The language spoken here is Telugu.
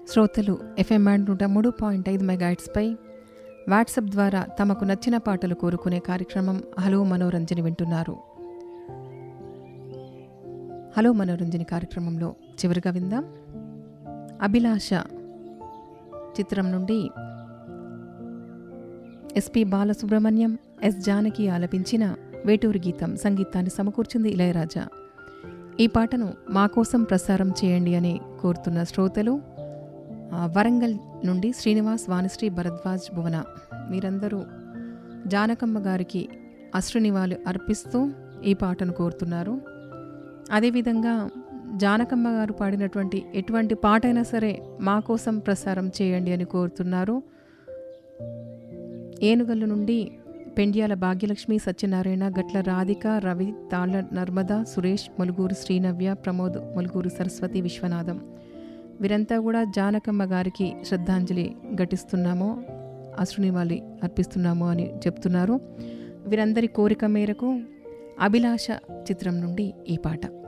శ్రోతలు ఎఫ్ఎం బ్యాండ్ నూట మూడు పాయింట్ ఐదు మెగాయిట్స్పై వాట్సాప్ ద్వారా తమకు నచ్చిన పాటలు కోరుకునే కార్యక్రమం హలో మనోరంజని వింటున్నారు హలో మనోరంజని కార్యక్రమంలో చివరిగా విందాం అభిలాష చిత్రం నుండి ఎస్పి బాలసుబ్రహ్మణ్యం ఎస్ జానకి ఆలపించిన వేటూరి గీతం సంగీతాన్ని సమకూర్చింది ఇళయరాజా ఈ పాటను మా కోసం ప్రసారం చేయండి అని కోరుతున్న శ్రోతలు ఆ, వరంగల్ నుండి శ్రీనివాస్ వాణిశ్రీ భరద్వాజ్ భువన మీరందరూ జానకమ్మ గారికి అశ్రునివాళి అర్పిస్తూ ఈ పాటను కోరుతున్నారు అదేవిధంగా జానకమ్మ గారు పాడినటువంటి ఎటువంటి పాట అయినా సరే మా కోసం ప్రసారం చేయండి అని కోరుతున్నారు ఏనుగల్లు నుండి పెండ్యాల భాగ్యలక్ష్మి సత్యనారాయణ గట్ల రాధిక రవి తాళ్ల నర్మద సురేష్ ములుగూరు శ్రీనవ్య ప్రమోద్ ములుగూరు సరస్వతి విశ్వనాథం వీరంతా కూడా జానకమ్మ గారికి శ్రద్ధాంజలి ఘటిస్తున్నాము అశ్రునివాలి అర్పిస్తున్నాము అని చెప్తున్నారు వీరందరి కోరిక మేరకు అభిలాష చిత్రం నుండి ఈ పాట